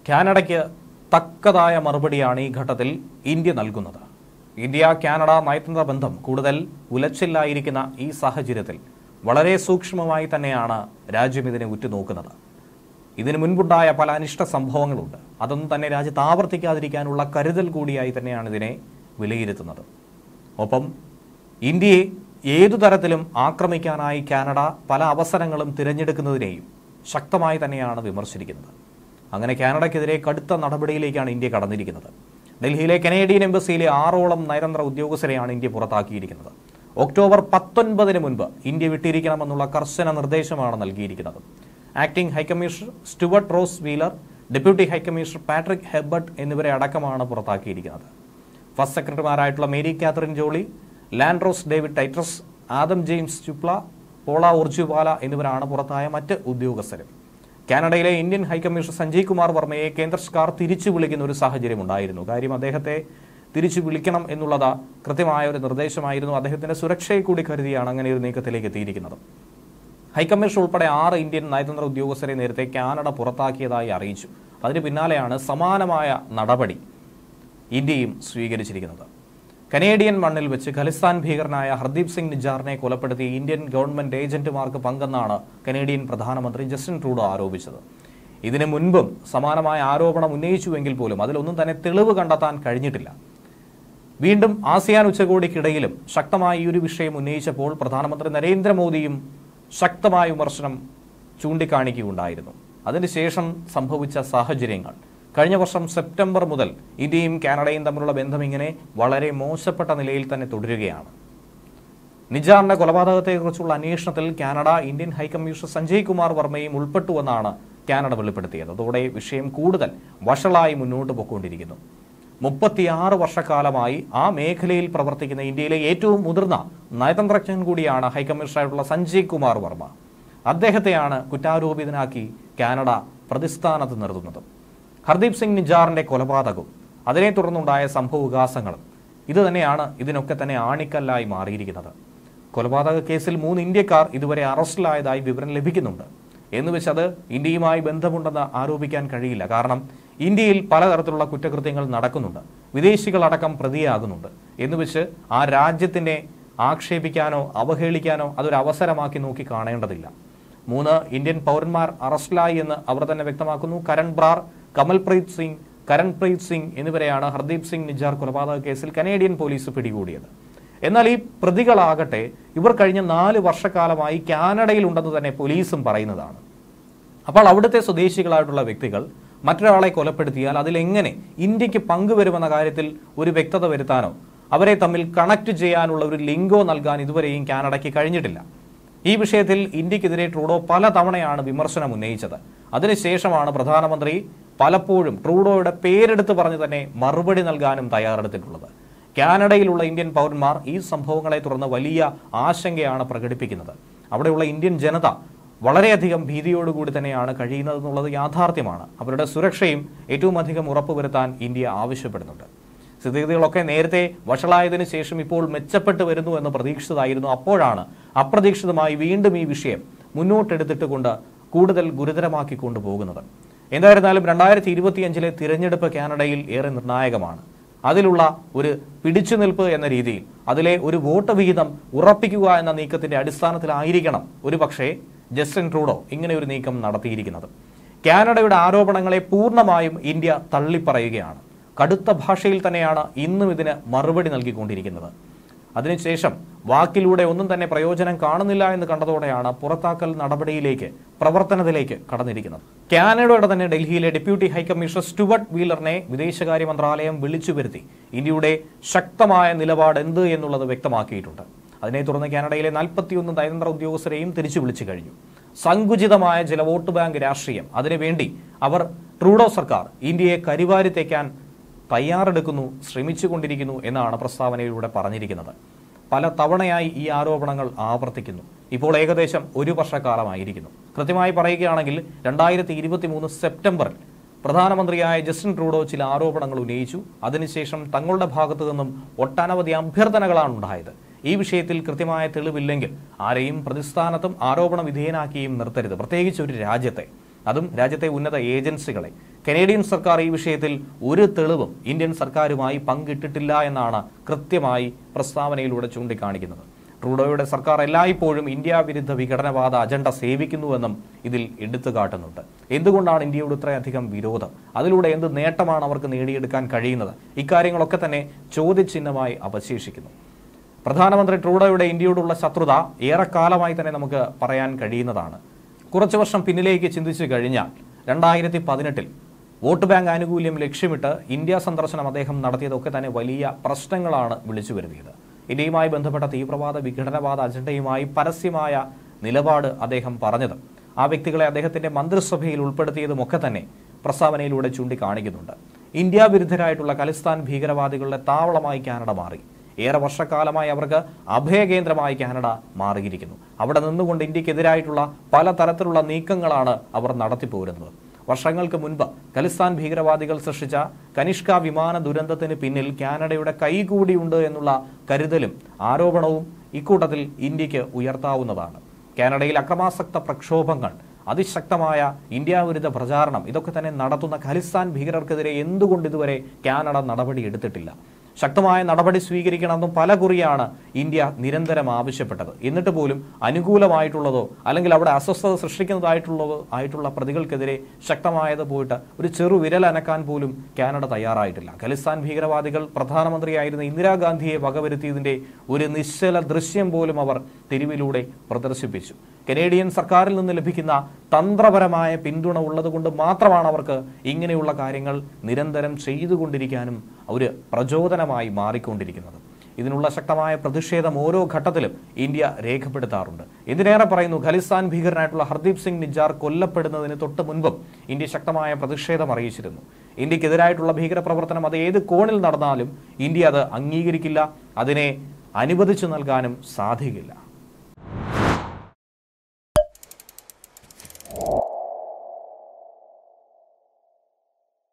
കാനഡയ്ക്ക് തക്കതായ മറുപടിയാണ് ഈ ഘട്ടത്തിൽ ഇന്ത്യ നൽകുന്നത് ഇന്ത്യ കാനഡ നയതന്ത്ര ബന്ധം കൂടുതൽ ഉലച്ചില്ലായിരിക്കുന്ന ഈ സാഹചര്യത്തിൽ വളരെ സൂക്ഷ്മമായി തന്നെയാണ് രാജ്യം ഇതിനെ ഉറ്റുനോക്കുന്നത് ഇതിനു മുൻപുണ്ടായ പല അനിഷ്ട സംഭവങ്ങളുണ്ട് അതൊന്നും തന്നെ രാജ്യത്ത് ആവർത്തിക്കാതിരിക്കാനുള്ള കരുതൽ കൂടിയായി തന്നെയാണ് ഇതിനെ വിലയിരുത്തുന്നത് ഒപ്പം ഇന്ത്യയെ ഏതു തരത്തിലും ആക്രമിക്കാനായി കാനഡ പല അവസരങ്ങളും തിരഞ്ഞെടുക്കുന്നതിനെയും ശക്തമായി തന്നെയാണ് വിമർശിക്കുന്നത് അങ്ങനെ കാനഡയ്ക്കെതിരെ കടുത്ത നടപടിയിലേക്കാണ് ഇന്ത്യ കടന്നിരിക്കുന്നത് ഡൽഹിയിലെ കനേഡിയൻ എംബസിയിലെ ആറോളം നയതന്ത്ര ഉദ്യോഗസ്ഥരെയാണ് ഇന്ത്യ പുറത്താക്കിയിരിക്കുന്നത് ഒക്ടോബർ പത്തൊൻപതിന് മുൻപ് ഇന്ത്യ വിട്ടിരിക്കണമെന്നുള്ള കർശന നിർദ്ദേശമാണ് നൽകിയിരിക്കുന്നത് acting high commissioner Stuart Ross Wheeler deputy high commissioner Patrick Hebert എന്നിവരെ അടക്കമാണ് പുറത്താക്കിയിരിക്കുന്നത് ഫസ്റ്റ് സെക്രട്ടറിമാരായിട്ടുള്ള Marie Catherine Joly Landros David Titus Adam James Chuipka Paula Orjuela എന്നിവരാണ് പുറത്തായ മറ്റ് ഉദ്യോഗസ്ഥരും കാനഡയിലെ ഇന്ത്യൻ ഹൈക്കമ്മീഷണർ സഞ്ജയ് കുമാർ വർമ്മയെ കേന്ദ്ര സർക്കാർ തിരിച്ചു വിളിക്കുന്ന ഒരു സാഹചര്യം ഉണ്ടായിരുന്നു കാര്യം അദ്ദേഹത്തെ തിരിച്ചു വിളിക്കണം എന്നുള്ളത് കൃത്യമായ ഒരു നിർദ്ദേശമായിരുന്നു അദ്ദേഹത്തിന്റെ സുരക്ഷയെ കൂടി കരുതിയാണ് അങ്ങനെ ഒരു നീക്കത്തിലേക്ക് എത്തിയിരിക്കുന്നത് ഹൈക്കമ്മീഷൻ ഉൾപ്പെടെ ആറ് ഇന്ത്യൻ നയതന്ത്ര ഉദ്യോഗസ്ഥരെ നേരത്തെ കാനഡ പുറത്താക്കിയതായി അറിയിച്ചു അതിന് പിന്നാലെയാണ് സമാനമായ നടപടി ഇന്ത്യയും സ്വീകരിച്ചിരിക്കുന്നത് കനേഡിയൻ മണ്ണിൽ വെച്ച് ഖലിസ്ഥാൻ ഭീകരനായ ഹർദീപ് സിംഗ് നിജാറിനെ കൊലപ്പെടുത്തിയ ഇന്ത്യൻ ഗവൺമെന്റ് ഏജന്റുമാർക്ക് പങ്കെന്നാണ് കനേഡിയൻ പ്രധാനമന്ത്രി ജസ്റ്റിൻ ട്രൂഡോ ആരോപിച്ചത് ഇതിനു മുൻപും സമാനമായ ആരോപണം ഉന്നയിച്ചുവെങ്കിൽ പോലും അതിലൊന്നും തന്നെ തെളിവ് കണ്ടെത്താൻ കഴിഞ്ഞിട്ടില്ല വീണ്ടും ആസിയാൻ ഉച്ചകോടിക്കിടയിലും ശക്തമായ ഈ ഒരു വിഷയം ഉന്നയിച്ചപ്പോൾ പ്രധാനമന്ത്രി നരേന്ദ്രമോദിയും ശക്തമായ വിമർശനം ചൂണ്ടിക്കാണിക്കുകയുണ്ടായിരുന്നു അതിനുശേഷം സംഭവിച്ച സാഹചര്യങ്ങൾ കഴിഞ്ഞ വർഷം സെപ്റ്റംബർ മുതൽ ഇന്ത്യയും കാനഡയും തമ്മിലുള്ള ബന്ധം ഇങ്ങനെ വളരെ മോശപ്പെട്ട നിലയിൽ തന്നെ തുടരുകയാണ് നിജാറിന്റെ കൊലപാതകത്തെക്കുറിച്ചുള്ള അന്വേഷണത്തിൽ Canada Indian high commissioner Sanjay Kumar വർമ്മയും ഉൾപ്പെട്ടുവെന്നാണ് കാനഡ വെളിപ്പെടുത്തിയത് അതോടെ വിഷയം കൂടുതൽ വഷളായി മുന്നോട്ട് പോയിക്കൊണ്ടിരിക്കുന്നു മുപ്പത്തിയാറ് വർഷക്കാലമായി ആ മേഖലയിൽ പ്രവർത്തിക്കുന്ന ഇന്ത്യയിലെ ഏറ്റവും മുതിർന്ന നയതന്ത്രജ്ഞൻ കൂടിയാണ് ഹൈക്കമ്മീഷണറായിട്ടുള്ള സഞ്ജയ് കുമാർ വർമ്മ അദ്ദേഹത്തെയാണ് കുറ്റാരോപിതനാക്കി കാനഡ പ്രതിസ്ഥാനത്ത് നിർത്തുന്നത് ഹർദീപ് സിംഗ് നിജാറിന്റെ കൊലപാതകവും അതിനെ തുടർന്നുണ്ടായ സംഭവവികാസങ്ങളും ഇത് തന്നെയാണ് ഇതിനൊക്കെ തന്നെ ആണിക്കല്ലായി മാറിയിരിക്കുന്നത് കൊലപാതക കേസിൽ മൂന്ന് ഇന്ത്യക്കാർ ഇതുവരെ അറസ്റ്റിലായതായി വിവരം ലഭിക്കുന്നുണ്ട് എന്ന് വെച്ചത് ഇന്ത്യയുമായി ബന്ധമുണ്ടെന്ന് ആരോപിക്കാൻ കഴിയില്ല കാരണം ഇന്ത്യയിൽ പലതരത്തിലുള്ള കുറ്റകൃത്യങ്ങൾ നടക്കുന്നുണ്ട് വിദേശികളടക്കം പ്രതിയാകുന്നുണ്ട് എന്ന് വെച്ച് ആ രാജ്യത്തിനെ ആക്ഷേപിക്കാനോ അവഹേളിക്കാനോ അതൊരു അവസരമാക്കി നോക്കി കാണേണ്ടതില്ല മൂന്ന് ഇന്ത്യൻ പൗരന്മാർ അറസ്റ്റിലായി എന്ന് അവർ തന്നെ വ്യക്തമാക്കുന്നു കരൺ ബ്രാർ കമൽപ്രീത് സിംഗ് കരൺപ്രീത് സിംഗ് എന്നിവരെയാണ് ഹർദീപ് സിംഗ് നിജാർ കൊലപാതക കേസിൽ കനേഡിയൻ പോലീസ് പിടികൂടിയത് എന്നാൽ ഈ പ്രതികളാകട്ടെ ഇവർ കഴിഞ്ഞ നാല് വർഷക്കാലമായി കാനഡയിലുണ്ടെന്ന് തന്നെ പോലീസും പറയുന്നതാണ് അപ്പോൾ അവിടുത്തെ സ്വദേശികളായിട്ടുള്ള വ്യക്തികൾ മറ്റൊരാളെ കൊലപ്പെടുത്തിയാൽ അതിലെങ്ങനെ ഇന്ത്യക്ക് പങ്കുവരുമെന്ന കാര്യത്തിൽ ഒരു വ്യക്തത വരുത്താനോ അവരെ തമ്മിൽ കണക്ട് ചെയ്യാനുള്ള ഒരു ലിങ്കോ നൽകാൻ ഇതുവരെയും കാനഡയ്ക്ക് കഴിഞ്ഞിട്ടില്ല ഈ വിഷയത്തിൽ ഇന്ത്യക്കെതിരെ ട്രൂഡോ പല തവണയാണ് വിമർശനം ഉന്നയിച്ചത് അതിനുശേഷമാണ് പ്രധാനമന്ത്രി പലപ്പോഴും ട്രൂഡോയുടെ പേരെടുത്ത് പറഞ്ഞ് തന്നെ മറുപടി നൽകാനും തയ്യാറെടുത്തിട്ടുള്ളത് കാനഡയിലുള്ള ഇന്ത്യൻ പൗരന്മാർ ഈ സംഭവങ്ങളെ തുടർന്ന് വലിയ ആശങ്കയാണ് പ്രകടിപ്പിക്കുന്നത് അവിടെയുള്ള ഇന്ത്യൻ ജനത വളരെയധികം ഭീതിയോടുകൂടി തന്നെയാണ് കഴിയുന്നതെന്നുള്ളത് യാഥാർത്ഥ്യമാണ് അവരുടെ സുരക്ഷയും ഏറ്റവും അധികം ഉറപ്പുവരുത്താൻ ഇന്ത്യ ആവശ്യപ്പെടുന്നുണ്ട് സ്ഥിതിഗതികളൊക്കെ നേരത്തെ വഷളായതിനു ശേഷം ഇപ്പോൾ മെച്ചപ്പെട്ടു വരുന്നു എന്ന് പ്രതീക്ഷിച്ചതായിരുന്നു അപ്പോഴാണ് അപ്രതീക്ഷിതമായി വീണ്ടും ഈ വിഷയം മുന്നോട്ടെടുത്തിട്ട് കൊണ്ട് കൂടുതൽ ഗുരുതരമാക്കി കൊണ്ടുപോകുന്നത് എന്തായിരുന്നാലും രണ്ടായിരത്തി ഇരുപത്തിയഞ്ചിലെ തിരഞ്ഞെടുപ്പ് കാനഡയിൽ ഏറെ നിർണായകമാണ് അതിലുള്ള ഒരു പിടിച്ചുനിൽപ്പ് എന്ന രീതിയിൽ അതിലെ ഒരു വോട്ട് വിഹിതം ഉറപ്പിക്കുക എന്ന നീക്കത്തിന്റെ അടിസ്ഥാനത്തിലായിരിക്കണം ഒരു പക്ഷേ ജസ്റ്റിൻ ട്രൂഡോ ഇങ്ങനെ ഒരു നീക്കം നടത്തിയിരിക്കുന്നത് കാനഡയുടെ ആരോപണങ്ങളെ പൂർണ്ണമായും ഇന്ത്യ തള്ളിപ്പറയുകയാണ് കടുത്ത ഭാഷയിൽ തന്നെയാണ് ഇന്നും ഇതിന് മറുപടി നൽകിക്കൊണ്ടിരിക്കുന്നത് അതിനുശേഷം വാക്കിലൂടെ ഒന്നും തന്നെ പ്രയോജനം കാണുന്നില്ല എന്ന് കണ്ടതോടെയാണ് പുറത്താക്കൽ നടപടിയിലേക്ക് പ്രവർത്തനത്തിലേക്ക് കടന്നിരിക്കുന്നത് കാനഡയുടെ തന്നെ ഡൽഹിയിലെ ഡെപ്യൂട്ടി ഹൈക്കമ്മീഷണർ സ്റ്റുവർട്ട് വീലറിനെ വിദേശകാര്യ മന്ത്രാലയം വിളിച്ചു വരുത്തി ഇന്ത്യയുടെ ശക്തമായ നിലപാട് എന്ത് എന്നുള്ളത് വ്യക്തമാക്കിയിട്ടുണ്ട് അതിനെ തുടർന്ന് കാനഡയിലെ നാൽപ്പത്തിയൊന്ന് നയതന്ത്ര ഉദ്യോഗസ്ഥരെയും തിരിച്ചു വിളിച്ചു കഴിഞ്ഞു സങ്കുചിതമായ ചില വോട്ട് ബാങ്ക് രാഷ്ട്രീയം അതിനുവേണ്ടി അവർ ട്രൂഡോ സർക്കാർ ഇന്ത്യയെ കരിവാരിത്തേക്കാൻ തയ്യാറെടുക്കുന്നു ശ്രമിച്ചുകൊണ്ടിരിക്കുന്നു എന്നാണ് പ്രസ്താവനയിലൂടെ പറഞ്ഞിരിക്കുന്നത് പല തവണയായി ഈ ആരോപണങ്ങൾ ആവർത്തിക്കുന്നു ഇപ്പോൾ ഏകദേശം ഒരു വർഷക്കാലമായിരിക്കുന്നു കൃത്യമായി പറയുകയാണെങ്കിൽ രണ്ടായിരത്തി ഇരുപത്തി മൂന്ന് സെപ്റ്റംബറിൽ പ്രധാനമന്ത്രിയായ ജസ്റ്റിൻ ട്രൂഡോ ചില ആരോപണങ്ങൾ ഉന്നയിച്ചു അതിനുശേഷം തങ്ങളുടെ ഭാഗത്തു നിന്നും ഒട്ടനവധി അഭ്യർത്ഥനകളാണ് ഉണ്ടായത് ഈ വിഷയത്തിൽ കൃത്യമായ തെളിവില്ലെങ്കിൽ ആരെയും പ്രതിസ്ഥാനത്തും ആരോപണ വിധേയനാക്കിയും നിർത്തരുത് പ്രത്യേകിച്ച് ഒരു രാജ്യത്തെ അതും രാജ്യത്തെ ഉന്നത ഏജൻസികളെ കനേഡിയൻ സർക്കാർ ഈ വിഷയത്തിൽ ഒരു തെളിവും ഇന്ത്യൻ സർക്കാരുമായി പങ്കിട്ടിട്ടില്ല എന്നാണ് കൃത്യമായി പ്രസ്താവനയിലൂടെ ചൂണ്ടിക്കാണിക്കുന്നത് ട്രൂഡോയുടെ സർക്കാർ എല്ലായ്പ്പോഴും ഇന്ത്യ വിരുദ്ധ വിഘടനവാദ അജണ്ട സേവിക്കുന്നുവെന്നും ഇതിൽ എടുത്തു കാട്ടുന്നുണ്ട് എന്തുകൊണ്ടാണ് ഇന്ത്യയോട് ഇത്രയധികം വിരോധം അതിലൂടെ എന്ത് നേട്ടമാണ് അവർക്ക് നേടിയെടുക്കാൻ കഴിയുന്നത് ഇക്കാര്യങ്ങളൊക്കെ തന്നെ ചോദ്യചിഹ്നമായി അവശേഷിക്കുന്നു പ്രധാനമന്ത്രി ട്രൂഡോയുടെ ഇന്ത്യയോടുള്ള ശത്രുത ഏറെക്കാലമായി തന്നെ നമുക്ക് പറയാൻ കഴിയുന്നതാണ് കുറച്ചു വർഷം പിന്നിലേക്ക് ചിന്തിച്ചു കഴിഞ്ഞാൽ രണ്ടായിരത്തി പതിനെട്ടിൽ വോട്ട് ബാങ്ക് ആനുകൂല്യം ലക്ഷ്യമിട്ട് ഇന്ത്യ സന്ദർശനം അദ്ദേഹം നടത്തിയതൊക്കെ തന്നെ വലിയ പ്രശ്നങ്ങളാണ് വിളിച്ചു വരുത്തിയത് ഇന്ത്യയുമായി ബന്ധപ്പെട്ട തീവ്രവാദ വിഘടനവാദ അജണ്ടയുമായി പരസ്യമായ നിലപാട് അദ്ദേഹം പറഞ്ഞത് ആ വ്യക്തികളെ അദ്ദേഹത്തിന്റെ മന്ത്രിസഭയിൽ ഉൾപ്പെടുത്തിയതുമൊക്കെ തന്നെ പ്രസ്താവനയിലൂടെ ചൂണ്ടിക്കാണിക്കുന്നുണ്ട് ഇന്ത്യ വിരുദ്ധരായിട്ടുള്ള ഖലിസ്ഥാൻ ഭീകരവാദികളുടെ താവളമായി കാനഡ മാറി ഏറെ വർഷക്കാലമായി അവർക്ക് അഭയകേന്ദ്രമായി കാനഡ മാറിയിരിക്കുന്നു അവിടെ നിന്നുകൊണ്ട് ഇന്ത്യക്കെതിരായിട്ടുള്ള പലതരത്തിലുള്ള നീക്കങ്ങളാണ് അവർ നടത്തിപ്പോരുന്നത് വർഷങ്ങൾക്ക് മുൻപ് ഖലിസ്ഥാൻ ഭീകരവാദികൾ സൃഷ്ടിച്ച കനിഷ്ക വിമാന ദുരന്തത്തിന് പിന്നിൽ കാനഡയുടെ കൈകൂടിയുണ്ട് എന്നുള്ള കരുതലും ആരോപണവും ഇക്കൂട്ടത്തിൽ ഇന്ത്യക്ക് ഉയർത്താവുന്നതാണ് കാനഡയിൽ അക്രമാസക്ത പ്രക്ഷോഭങ്ങൾ അതിശക്തമായ ഇന്ത്യ വിരുദ്ധ പ്രചാരണം ഇതൊക്കെ തന്നെ നടത്തുന്ന ഖലിസ്ഥാൻ ഭീകരർക്കെതിരെ എന്തുകൊണ്ട് ഇതുവരെ കാനഡ നടപടി എടുത്തിട്ടില്ല ശക്തമായ നടപടി സ്വീകരിക്കണമെന്നും പല കുറിയാണ് ഇന്ത്യ നിരന്തരം ആവശ്യപ്പെട്ടത് എന്നിട്ട് പോലും അനുകൂലമായിട്ടുള്ളതോ അല്ലെങ്കിൽ അവിടെ അസ്വസ്ഥത സൃഷ്ടിക്കുന്നതായിട്ടുള്ളതോ ആയിട്ടുള്ള പ്രതികൾക്കെതിരെ ശക്തമായത് പോയിട്ട് ഒരു ചെറു വിരൽ അനക്കാൻ പോലും കാനഡ തയ്യാറായിട്ടില്ല ഖലിസ്ഥാൻ ഭീകരവാദികൾ പ്രധാനമന്ത്രിയായിരുന്ന ഇന്ദിരാഗാന്ധിയെ വകവരുത്തിയതിന്റെ ഒരു നിശ്ചല ദൃശ്യം പോലും അവർ തെരുവിലൂടെ പ്രദർശിപ്പിച്ചു കനേഡിയൻ സർക്കാരിൽ നിന്ന് ലഭിക്കുന്ന തന്ത്രപരമായ പിന്തുണ ഉള്ളതുകൊണ്ട് മാത്രമാണ് അവർക്ക് ഇങ്ങനെയുള്ള കാര്യങ്ങൾ നിരന്തരം ചെയ്തുകൊണ്ടിരിക്കാനും ഒരു പ്രചോദനമായി മാറിക്കൊണ്ടിരിക്കുന്നത് ഇതിനുള്ള ശക്തമായ പ്രതിഷേധം ഓരോ ഘട്ടത്തിലും ഇന്ത്യ രേഖപ്പെടുത്താറുണ്ട് ഇതിനേറെ പറയുന്നു ഖലിസ്ഥാൻ ഭീകരനായിട്ടുള്ള ഹർദീപ് സിംഗ് നിജാർ കൊല്ലപ്പെടുന്നതിന് തൊട്ട് മുൻപും ഇന്ത്യ ശക്തമായ പ്രതിഷേധം അറിയിച്ചിരുന്നു ഇന്ത്യക്കെതിരായിട്ടുള്ള ഭീകരപ്രവർത്തനം അത് ഏത് കോണിൽ നടന്നാലും ഇന്ത്യ അത് അംഗീകരിക്കില്ല അതിനെ അനുവദിച്ചു നൽകാനും സാധിക്കില്ല